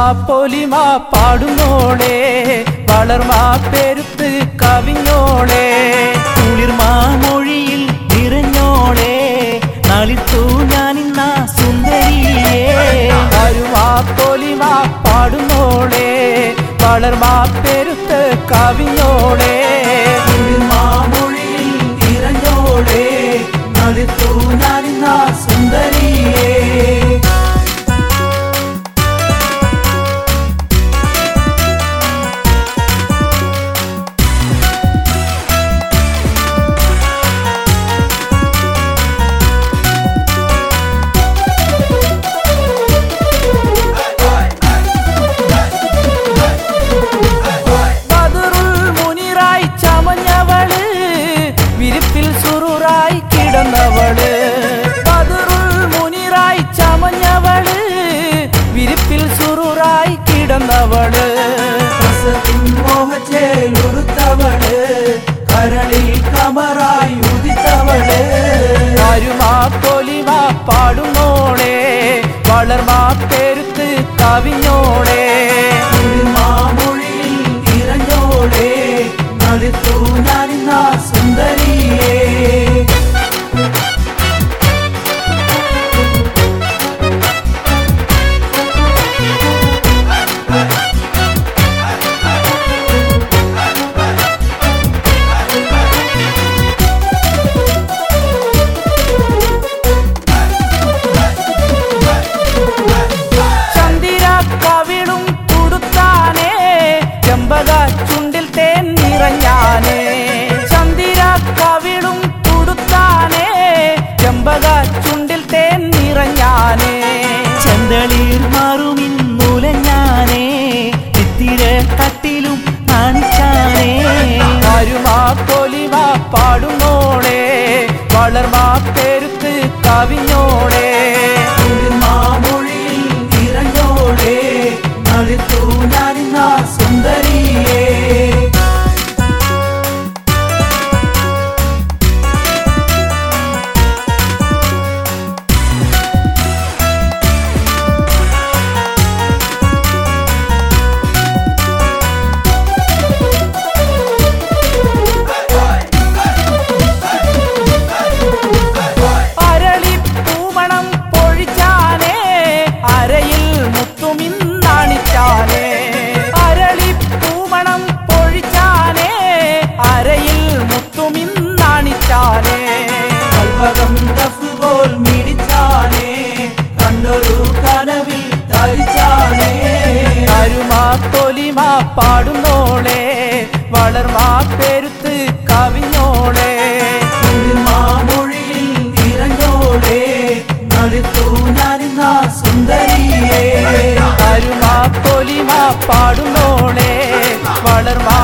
പൊലിമാ പാടുന്നോളെ വളർമാ പെരുത്ത് കവിഞ്ഞോളെ കുളിർമാ മൊഴിയിൽ നിറഞ്ഞോളെ നളിത്തു ഞാനിന്ന സുന്ദരിയേ വരുമാ പൊലിമാ പാടുന്നോളെ വളർമാ പെരുത്ത് കവിഞ്ഞോളെ കുളിർമാ മൊഴിയിൽ നിറഞ്ഞോളെ നളിത്തു ഞാനിന്ന സുന്ദരിയേ ബദറുൽ മുനിറായി ചമഞ്ഞവള് വിരിപ്പിൽ സുറുറായി കിടന്നവള് ബദറുൽ മുനിറായി ചമഞ്ഞവള് വിരിപ്പിൽ സുറുറായി കിടന്നവള് മോഹച്ചേലുടുത്തവള് കരളിൽ കമറായി ഉദിത്തവള് വരുമാ പൊലിമാ പാടുന്നോളെ വളർമാ പെരുത്ത് കവിഞ്ഞോളെ മാമൊഴിയിൽ നിറഞ്ഞോളെ നടുത്തു ഞാനിന്ന സുന്ദരിയേ ചന്ദിര കവിളും തുടുത്താനേ ചെമ്പക ചുണ്ടിൽ തേൻ നിറഞ്ഞാനേ ചന്ദിര കവിളും തുടുത്താനേ ചെമ്പക ചുണ്ടിൽ തേൻ നിറഞ്ഞാനേ ചെന്തളീർ മാറുമിന്നുലഞ്ഞാനേ ചിത്തിര കട്ടിലും കാണിച്ചാനേ വരുമാ പൊലിമാ പാടുന്നോളെ വളർമാ പെരുത്ത് കവിഞ്ഞോളെ മാമൊഴിയിൽ നിറഞ്ഞോളെ നടുത്തു ഞാനിന്ന സുന്ദരിയേ അരളി പൂമണം പൊഴിച്ചാനേ അരയിൽ മുത്തുമിന്നാണിച്ചാനേ അരളി പൂമണം പൊഴിച്ചാനേ അരയിൽ മുത്തുമിന്നാണിച്ചാനേ കൽവകം പോൽ മിടിച്ചാനേ കണ്ടൊരു കനവിൽ ധരിച്ചാനേ അരുമാ പൊലിമാ പാടുന്നോളെ വളർമാ പെരുത്ത് കവിഞ്ഞോളെ മാമൊഴിയിൽ നിറഞ്ഞോളെ നടുത്തു ഞാനിന്ന സുന്ദരിയേ അരുമാ പൊലിമാ പാടുന്നോളെ വളർമാ